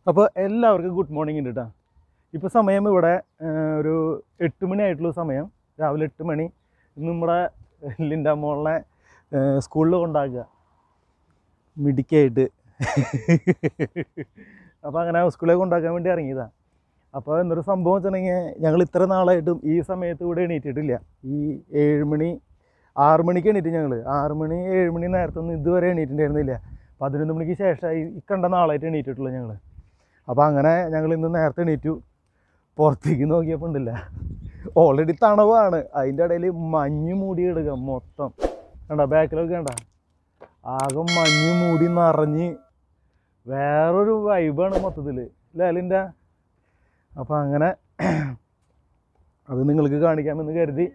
അപ്പോൾ എല്ലാവർക്കും good morning ഉണ്ട് കേട്ടോ ഇപ്പോൾ സമയം ഇവിടെ ആ, ഒരു എട്ട് മണി ആയിട്ടുള്ള സമയം രാവിലെ എട്ട് മണി ഇന്ന് നമ്മുടെ ലിൻ്റെ മോളെ സ്കൂളിൽ കൊണ്ടാക്കുക മിടിക്കായിട്ട് അപ്പോൾ അങ്ങനെ സ്കൂളിൽ കൊണ്ടാക്കാൻ വേണ്ടി ഇറങ്ങിയതാണ് അപ്പോൾ എന്നൊരു സംഭവം വെച്ചിട്ടുണ്ടെങ്കിൽ ഞങ്ങൾ ഇത്ര നാളായിട്ടും ഈ സമയത്ത് ഇവിടെ എണീറ്റിട്ടില്ല ഈ ഏഴ് മണി ആറ് മണിക്ക് എണീറ്റ് ഞങ്ങൾ ആറ് മണി ഏഴ് മണി നേരത്തൊന്നും ഇതുവരെ എണീറ്റിട്ടുണ്ടായിരുന്നില്ല പതിനൊന്ന് മണിക്ക് ശേഷമായി ഈ കണ്ട നാളായിട്ട് എണീറ്റിട്ടുള്ളൂ ഞങ്ങൾ അപ്പോൾ അങ്ങനെ ഞങ്ങൾ ഇന്ന് നേരത്തെ എണീറ്റു പുറത്തേക്ക് നോക്കിയപ്പോൾ ഉണ്ടല്ല ഓൾറെഡി തണവാണ് അതിൻ്റെ ഇടയിൽ മഞ്ഞ് മൂടി എടുക്കുക മൊത്തം കണ്ട ബാക്കിലൊക്കെ കണ്ട ആകെ മഞ്ഞ് മൂടി നിറഞ്ഞ് വേറൊരു വൈബാണ് മൊത്തത്തിൽ അല്ലേ അലിൻ്റെ അപ്പോൾ അങ്ങനെ അത് നിങ്ങൾക്ക് കാണിക്കാമെന്ന് കരുതി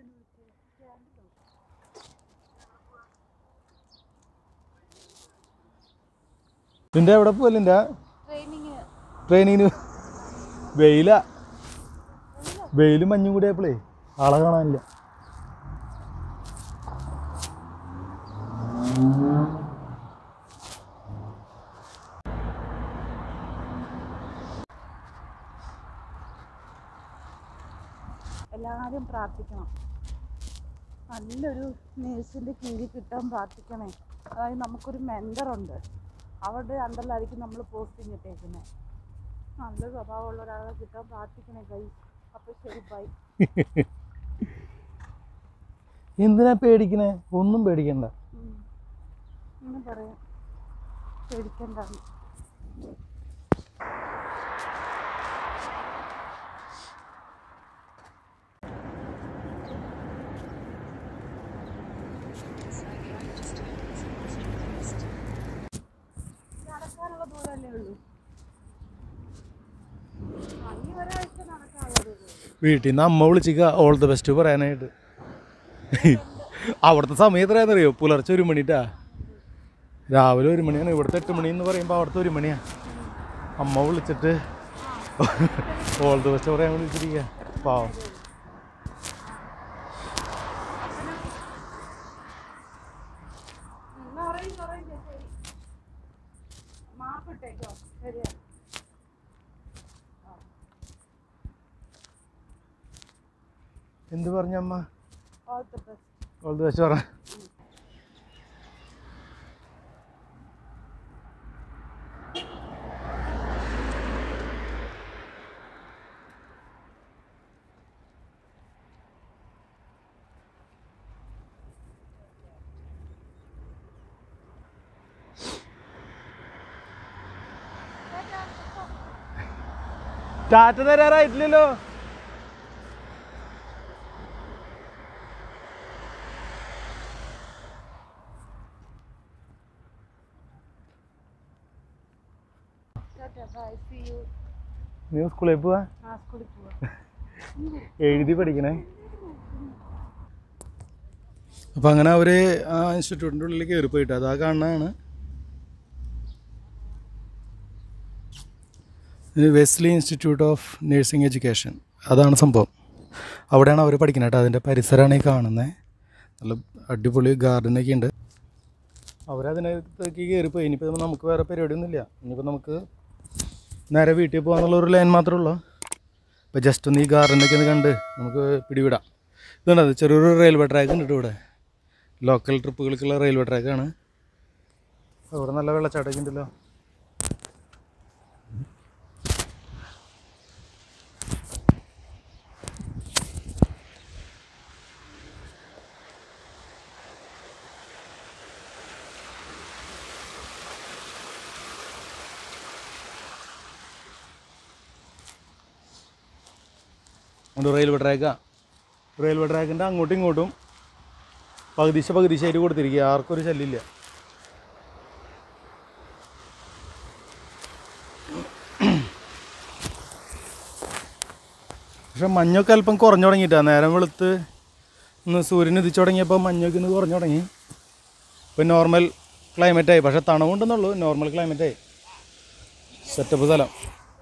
നിന്റെ എവിടെ പോവല്ലിൻ്റെ ട്രെയിനിങ് ട്രെയിനിങ്ങിന് വെയില വെയിലും മഞ്ഞും കൂടിയപ്പോഴേ ആളെ കാണാനില്ല എല്ലാവരും പ്രാർത്ഥിക്കണം നല്ലൊരു നേഴ്സിൻ്റെ കീഴിൽ കിട്ടാൻ പ്രാർത്ഥിക്കണേ അതായത് നമുക്കൊരു മെൻറ്ററുണ്ട് അവരുടെ അണ്ടറിലായിരിക്കും നമ്മൾ പോസ്റ്റിംഗ് ഇട്ടേക്കുന്നത് നല്ല സ്വഭാവമുള്ള ഒരാളെ കിട്ടാൻ പ്രാർത്ഥിക്കണേ കൈ അപ്പോൾ ശരി ബൈ എന്തിനാ പേടിക്കണേ ഒന്നും പേടിക്കണ്ട എന്ന് പറയാം പേടിക്കണ്ടാണ് നടക്കാനുള്ള ദൂരമല്ലേ ഉള്ളൂ ആ, ഈ ഒരാഴ്ച നടക്കാനുള്ള ദൂരം വീട്ടിൽ നിന്ന് അമ്മ വിളിച്ചിക്ക ഓൾ ദ ബെസ്റ്റ് പറയാനായിട്ട് അവിടുത്തെ സമയം എത്രയാണെന്നറിയോ പുലർച്ചെ ഒരു മണിട്ടാ രാവിലെ ഒരു മണിയാണ് ഇവിടുത്തെ എട്ട് മണി എന്ന് പറയുമ്പോൾ അവിടുത്തെ ഒരു മണിയാ അമ്മ വിളിച്ചിട്ട് ഓൾ ദ ബെസ്റ്റ് പറയാൻ വിളിച്ചിരിക്കുക പാവം എന്നാ പറയും പറയും ശരി മാപ്പ് ഇട്ടേക്കോ ശരിയാ എന്ത് പറഞ്ഞ അമ്മ all the best all the best പറ ടാറ്റ തരാറായിട്ടില്ലല്ലോ ബൈ സി യു നീ സ്കൂളിൽ പോവാ ആ സ്കൂളിൽ പോവാം എഴുതി പഠിക്കണേ അപ്പം അങ്ങനെ അവർ ആ ഇൻസ്റ്റിറ്റ്യൂട്ടിൻ്റെ ഉള്ളിൽ കയറി പോയിട്ട് അതാ കാണുന്നതാണ് Wesley institute of nursing education അതാണ് സംഭവം അവിടെയാണ് അവർ പഠിക്കുന്നത് കേട്ടോ അതിൻ്റെ പരിസരമാണ് ഈ കാണുന്നത് നല്ല അടിപൊളി ഗാർഡനൊക്കെ ഉണ്ട് അവരതിനകത്തേക്ക് കയറിപ്പോയി ഇനിയിപ്പോൾ നമുക്ക് വേറെ പരിപാടിയൊന്നുമില്ല ഇനിയിപ്പോൾ നമുക്ക് നേരെ വീട്ടിൽ പോകാന്നുള്ള ഒരു ലൈൻ മാത്രമേ ഉള്ളൂ ഇപ്പോൾ ജസ്റ്റ് ഒന്ന് ഈ ഗാർഡനൊക്കെ ഒന്ന് കണ്ട് നമുക്ക് പിടിവിടാം ഇതുണ്ട് അത് ചെറിയൊരു റെയിൽവേ ട്രാക്ക് ഉണ്ട് ട്ടോ ഇവിടെ ലോക്കൽ ട്രിപ്പുകൾക്കുള്ള റെയിൽവേ ട്രാക്കാണ് അവിടെ നല്ല വെള്ളച്ചാട്ടമൊക്കെ ഉണ്ടല്ലോ ഉണ്ട് റെയിൽവേ ട്രാക്കാ റെയിൽവേ ട്രാക്കിൻ്റെ അങ്ങോട്ടും ഇങ്ങോട്ടും പകുതിശ പകുതിശായിട്ട് കൊടുത്തിരിക്കുക ആർക്കും ഒരു ശല്യമില്ല പക്ഷെ മഞ്ഞൊക്കെ അല്പം കുറഞ്ഞു തുടങ്ങിയിട്ടാ നേരം വെളുത്ത് ഒന്ന് സൂര്യൻ ഉദിച്ചു തുടങ്ങിയപ്പോൾ മഞ്ഞൊക്കെ ഒന്ന് കുറഞ്ഞു തുടങ്ങി ഇപ്പം നോർമൽ ക്ലൈമറ്റായി പക്ഷെ തണവുണ്ടെന്നുള്ളൂ നോർമൽ ക്ലൈമറ്റായി സെറ്റപ്പ് സ്ഥലം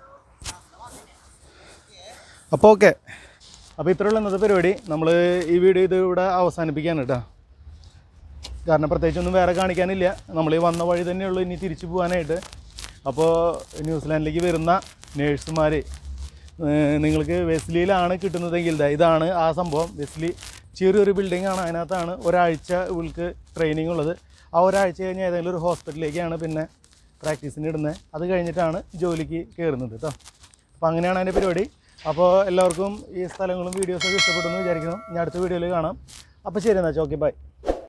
അപ്പോൾ ഓക്കെ അപ്പോൾ ഇത്രയുള്ള ഇന്നത്തെ പരിപാടി നമ്മൾ ഈ വീഡിയോ ഇത് ഇവിടെ അവസാനിപ്പിക്കുകയാണ് കേട്ടോ കാരണം പ്രത്യേകിച്ചൊന്നും വേറെ കാണിക്കാനില്ല നമ്മൾ ഈ വന്ന വഴി തന്നെയുള്ളൂ ഇനി തിരിച്ചു പോകാനായിട്ട് അപ്പോൾ ന്യൂസിലാൻഡിലേക്ക് വരുന്ന നേഴ്സുമാർ നിങ്ങൾക്ക് വെസ്ലിയിലാണ് കിട്ടുന്നതെങ്കിൽ ദാ ഇതാണ് ആ സംഭവം വെസ്ലി ചെറിയൊരു ബിൽഡിംഗ് ആണ് അതിനകത്താണ് ഒരാഴ്ച ഇവൾക്ക് ട്രെയിനിങ് ഉള്ളത് ആ ഒരാഴ്ച കഴിഞ്ഞ് ഏതെങ്കിലും ഒരു ഹോസ്പിറ്റലിലേക്കാണ് പിന്നെ പ്രാക്ടീസിന് ഇടുന്നത് അത് കഴിഞ്ഞിട്ടാണ് ജോലിക്ക് കയറുന്നത് കേട്ടോ അപ്പോൾ അങ്ങനെയാണ് അതിൻ്റെ പരിപാടി അപ്പോൾ എല്ലാവർക്കും ഈ സ്ഥലങ്ങളും വീഡിയോസൊക്കെ ഇഷ്ടപ്പെട്ടു എന്ന് വിചാരിക്കുന്നു ഞാൻ അടുത്ത വീഡിയോയിൽ കാണാം അപ്പോൾ ശരി എന്നാൽ ഓക്കെ ബൈ